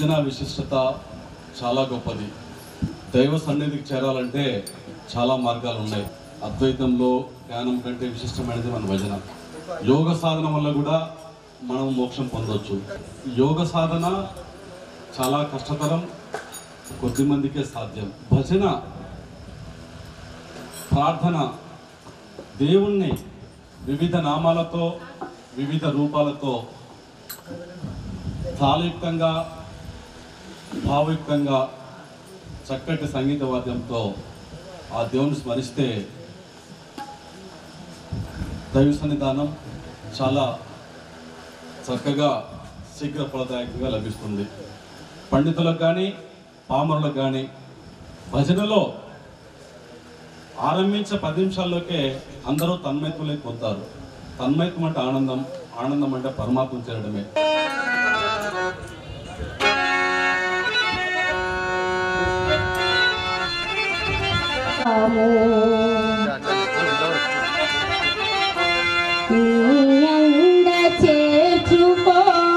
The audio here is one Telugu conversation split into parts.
భజన విశిష్టత చాలా గొప్పది దైవ సన్నిధికి చేరాలంటే చాలా మార్గాలు ఉన్నాయి అద్వైతంలో జ్ఞానం కంటే విశిష్టమైనది మన భజన యోగ సాధన వల్ల కూడా మనం మోక్షం పొందొచ్చు యోగ సాధన చాలా కష్టతరం కొద్ది మందికే సాధ్యం భజన ప్రార్థన దేవుణ్ణి వివిధ నామాలతో వివిధ రూపాలతో తాళయుక్తంగా భావయుక్తంగా చక్కటి సంగీత వాద్యంతో ఆ దేవుని స్మరిస్తే దైవ సన్నిధానం చాలా చక్కగా శీఘ్ర ఫలదాయకంగా లభిస్తుంది పండితులకు కానీ పామరులకు కానీ భజనలో ఆరంభించే పది నిమిషాల్లోకే అందరూ తన్మయత్వంలోకి పోతారు తన్మయత్వం అంటే ఆనందం ఆనందం అంటే పరమాత్మ చేరడమే నీయంద చేర్చుకో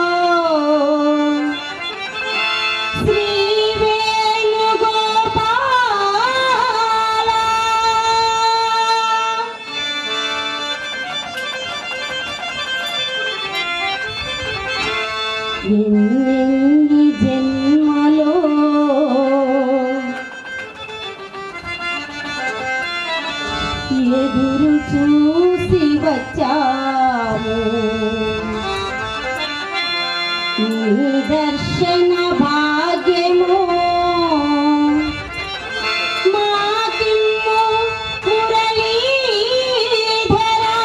శ్రీ వేణుగోపాల ఎన్నెన్ని జన్మలో ఎదురు చూసి వచ్చాము నీ దర్శన భాగ్యము మాకిమ్ము మురళీధరా.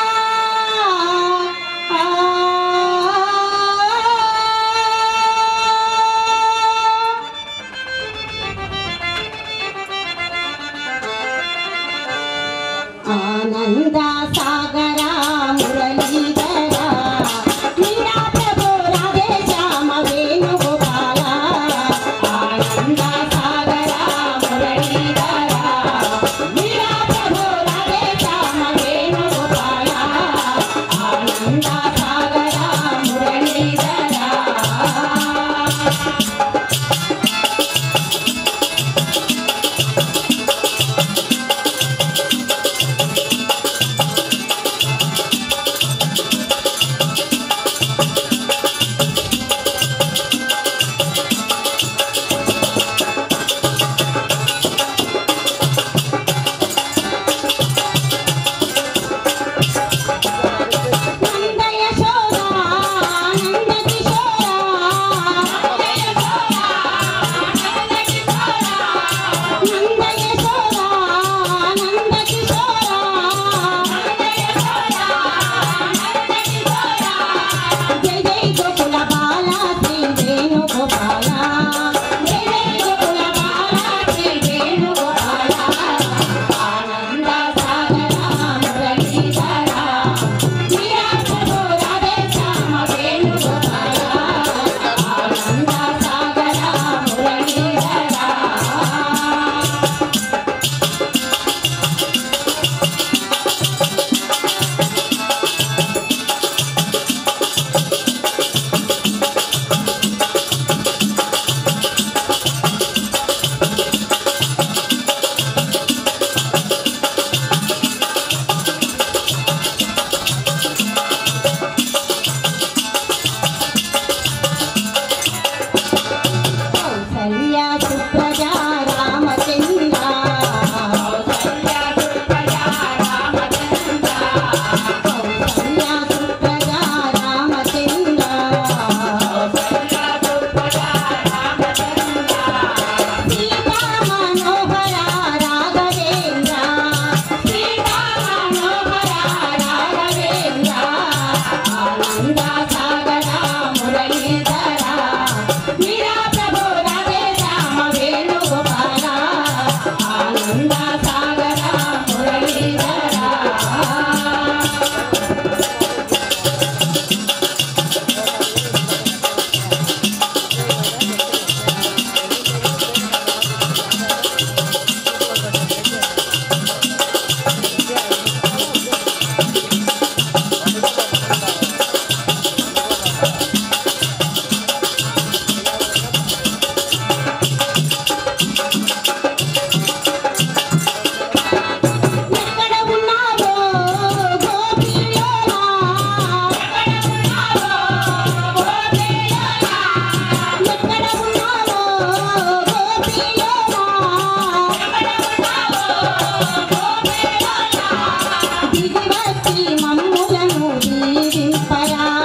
ఆ ఆనంద సాగర మురళీధర మీరా ప్రభు రాధే శ్యామ వేణుగోపాల కాచి మమ్ములను దీవింపరా